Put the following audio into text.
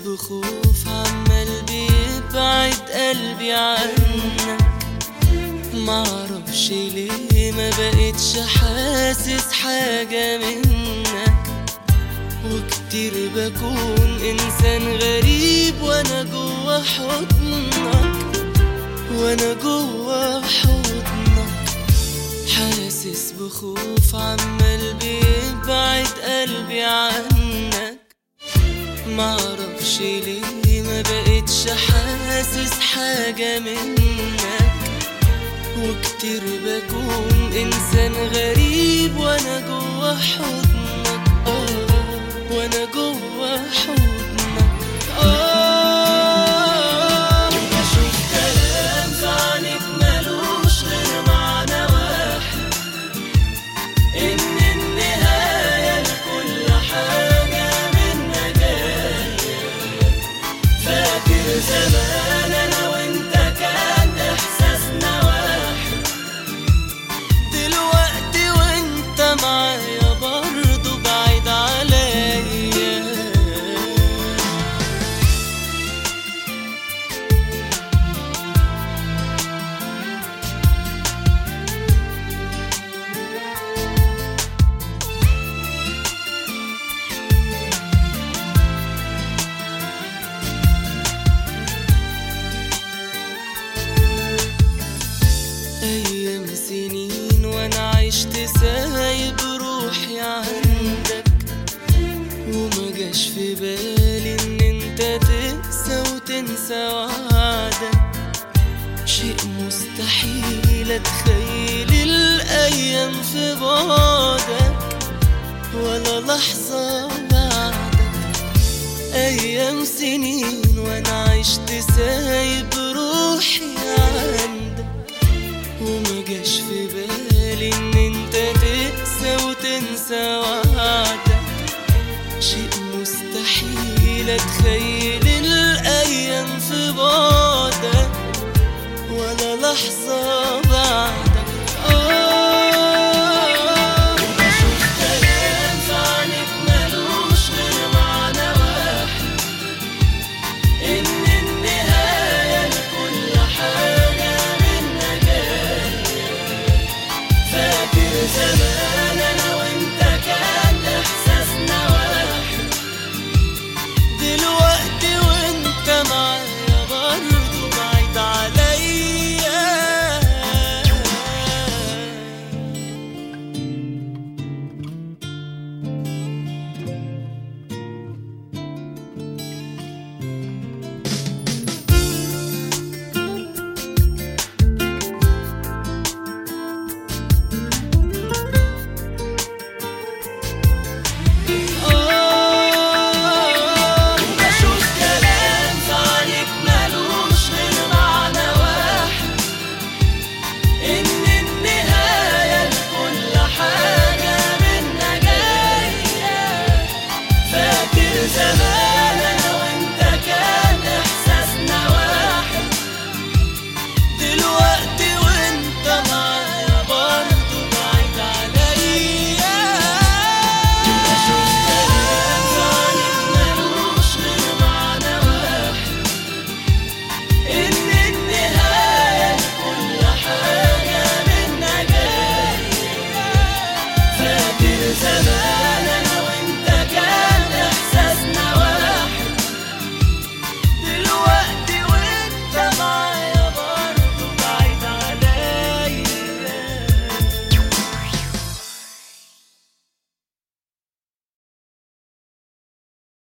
بخوف عمال بيبعد قلبي عنك معرفش ليه ما بقتش حاسس حاجة منك وكتير بكون إنسان غريب وأنا جوا حضنك وأنا جوا حضنك حاسس بخوف عمال بيبعد قلبي عنك معرفش ليه ما بقتش حاسس حاجة منك وكتير بكون إنسان غريب وأنا جوا حضنك آه وأنا جوا حضنك آه بشوف كلام في عينك ملوش غير معنى واحد إن النهاية لكل حاجة منا جاية فاكر زمان أنا وأنت كان إحساسنا واحد دلوقتي وأنت معايا برضه بعيد عليا أيام سنين وأنا عشت سايب روحي عندك وما جاش في بالي إن أنت تقسى وتنسى وعدك شيء مستحيل أتخيل الأيام في بعدك ولا لحظة بعدك أيام سنين وأنا عشت سايب روحي عندك وما جاش في بالي ان انت تقسى وتنسى وعدك شيء مستحيل اتخيل الايام في بعدك ولا لحظة بعدك